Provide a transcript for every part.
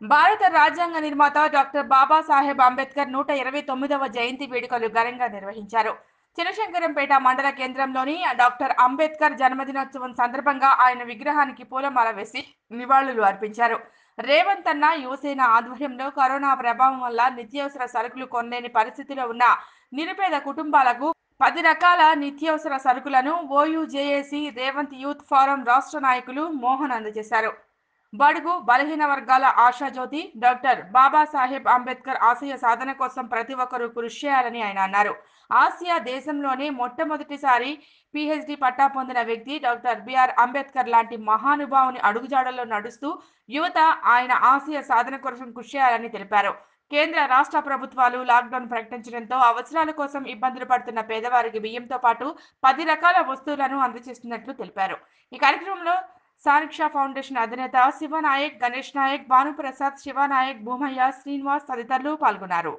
భారత రాజ్యాంగ నిర్మాత డాక్టర్ బాబాసాహెబ్ అంబేద్కర్ నూట ఇరవై తొమ్మిదవ జయంతి వేడుకలు ఘనంగా నిర్వహించారు చినశంకరంపేట మండల కేంద్రంలోని డాక్టర్ అంబేద్కర్ జన్మదినోత్సవం సందర్భంగా ఆయన విగ్రహానికి పూలమాల వేసి నివాళులు అర్పించారు రేవంత్ అన్న యువసేన ఆధ్వర్యంలో కరోనా ప్రభావం వల్ల నిత్యావసర సరుకులు కొనలేని పరిస్థితిలో ఉన్న నిరుపేద కుటుంబాలకు పది రకాల నిత్యావసర సరుకులను ఓయూజేఏసీ రేవంత్ యూత్ ఫోరం రాష్ట్ర నాయకులు మోహన్ అందజేశారు బడుగు బలహీన వర్గాల ఆశాజ్యోతి డాక్టర్ బాబాసాహెబ్ అంబేద్కర్ ఆశయ సాధన కోసం ప్రతి ఒక్కరూ కృషి చేయాలని ఆయన అన్నారు ఆసియా దేశంలోనే మొట్టమొదటిసారి పిహెచ్డి పట్టా పొందిన వ్యక్తి డాక్టర్ బిఆర్ అంబేద్కర్ లాంటి మహానుభావుని అడుగుజాడల్లో నడుస్తూ యువత ఆయన ఆశయ సాధన కోసం కృషి చేయాలని తెలిపారు కేంద్ర రాష్ట్ర ప్రభుత్వాలు లాక్డౌన్ ప్రకటించడంతో అవసరాల కోసం ఇబ్బందులు పడుతున్న పేదవారికి బియ్యంతో పాటు పది రకాల వస్తువులను అందజేస్తున్నట్లు తెలిపారు ఈ కార్యక్రమంలో సారిక్షా ఫౌండేషన్ అధినేత శివనాయక్ గణేష్ నాయక్ భానుప్రసాద్ శివనాయక్ భూమయ్య శ్రీనివాస్ తదితరులు పాల్గొన్నారు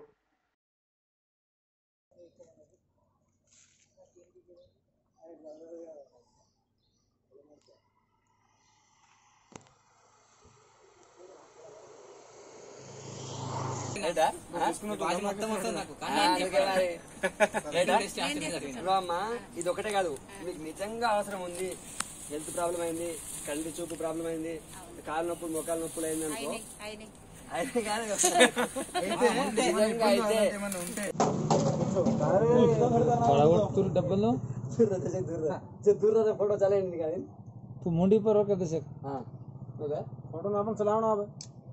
ఇదిగో అమ్మా ఇది ఒకటే కాదు మీకు నిజంగా అవసరం ఉంది హెల్త్ ప్రాబ్లం అయింది కంటి చూపు ప్రాబ్లం అయింది కాలు నొప్పులు మొక్కలు నొప్పులు అయింది అనుకో అయితే కాదు నిజంగా అయితే पड़ावतुर डब्बल नो దూర ఫోటో చాలా అయింది కానీ तू मुंडी पर होकर दे सक ఆ, ఓకే फोटो ना अपन चलावना अब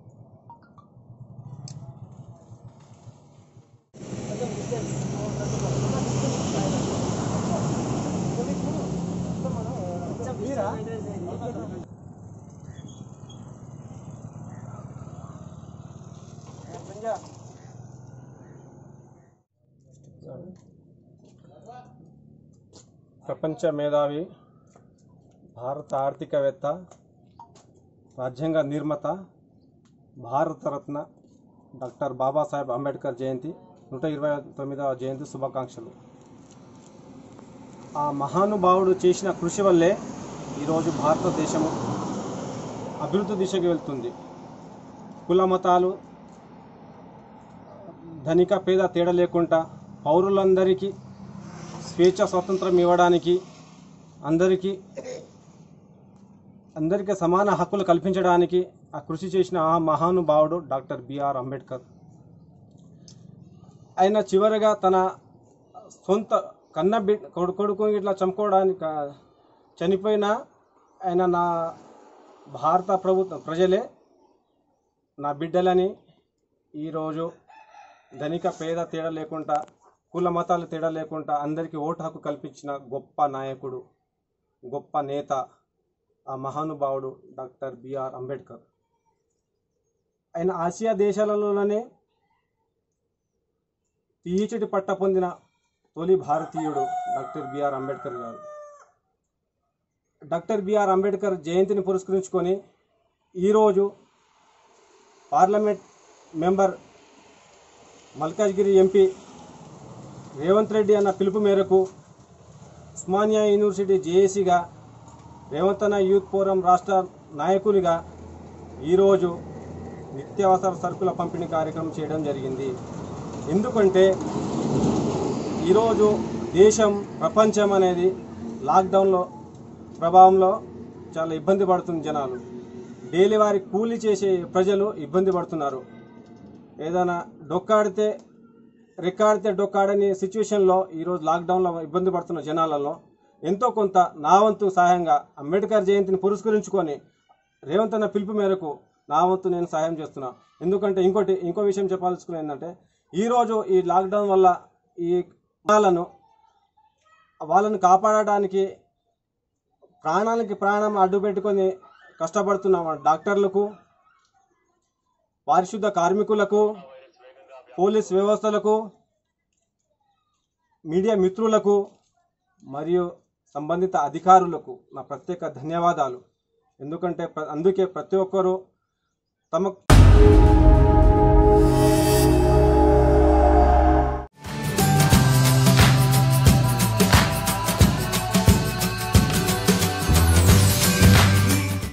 ప్రపంచ మేధావి భారత ఆర్థికవేత్త రాజ్యాంగ నిర్మాత భారతరత్న డాక్టర్ బాబాసాహెబ్ అంబేద్కర్ జయంతి నూట ఇరవై తొమ్మిదవ జయంతి శుభాకాంక్షలు ఆ మహానుభావుడు చేసిన కృషి వల్లే ఈరోజు భారతదేశము అభివృద్ధి దిశకి వెళ్తుంది కుల మతాలు ధనిక పేద తేడా లేకుండా పౌరులందరికీ స్వేచ్ఛ స్వాతంత్రం ఇవ్వడానికి అందరికీ అందరికీ సమాన హక్కులు కల్పించడానికి ఆ కృషి చేసిన ఆ మహానుభావుడు డాక్టర్ బిఆర్ అంబేద్కర్ ఆయన చివరిగా తన సొంత కన్న బి కొడు కొడుకు ఇట్లా చంపుకోవడానికి ఆ, చనిపోయిన ఆయన నా భారత ప్రభుత్వ ప్రజలే నా బిడ్డలని ఈరోజు ధనిక పేద తేడా లేకుండా కుల మతాలు తేడా లేకుండా అందరికీ ఓటు హక్కు కల్పించిన గొప్ప నాయకుడు గొప్ప నేత ఆ మహానుభావుడు డాక్టర్ బిఆర్ అంబేద్కర్ ఆయన ఆసియా దేశాలలోనే పిహెచ్డి పట్ట పొందిన తొలి భారతీయుడు డాక్టర్ బిఆర్ అంబేద్కర్ గారు డాక్టర్ బిఆర్ అంబేద్కర్ జయంతిని పురస్కరించుకొని ఈరోజు parliament member Malkajgiri MP Revanth Reddy అన్న పిలుపు మేరకు ఉస్మానియా యూనివర్సిటీ జేఏసీగా రేవంత్ అన్న యూత్ ఫోరం రాష్ట్ర నాయకునిగా ఈరోజు నిత్యావసర సరుకుల పంపిణీ కార్యక్రమం చేయడం జరిగింది ఎందుకంటే ఈరోజు దేశం ప్రపంచం అనేది లాక్డౌన్లో ప్రభావంలో చాలా ఇబ్బంది పడుతుంది జనాలు డైలీ వారి కూలీ చేసే ప్రజలు ఇబ్బంది పడుతున్నారు ఏదైనా డొక్కాడితే రెక్కాడితే డొక్కాడని సిచ్యువేషన్లో ఈరోజు లాక్డౌన్లో ఇబ్బంది పడుతున్న జనాలలో ఎంతో కొంత నా వంతు సహాయంగా అంబేద్కర్ జయంతిని పురస్కరించుకొని రేవంత్ అన్న పిలుపు మేరకు నా వంతు నేను సహాయం చేస్తున్నా ఎందుకంటే ఇంకోటి ఇంకో విషయం చెప్పాల్సుకుని ఏంటంటే ఈరోజు ఈ లాక్డౌన్ వల్ల ఈ జనాలను వాళ్ళని కాపాడడానికి ప్రాణానికి ప్రాణం అడ్డు పెట్టుకొని కష్టపడుతున్న మన డాక్టర్లకు పారిశుద్ధ కార్మికులకు పోలీస్ వ్యవస్థలకు మీడియా మిత్రులకు మరియు సంబంధిత అధికారులకు నా ప్రత్యేక ధన్యవాదాలు ఎందుకంటే ప్ర- అందుకే ప్రతి ఒక్కరూ తమ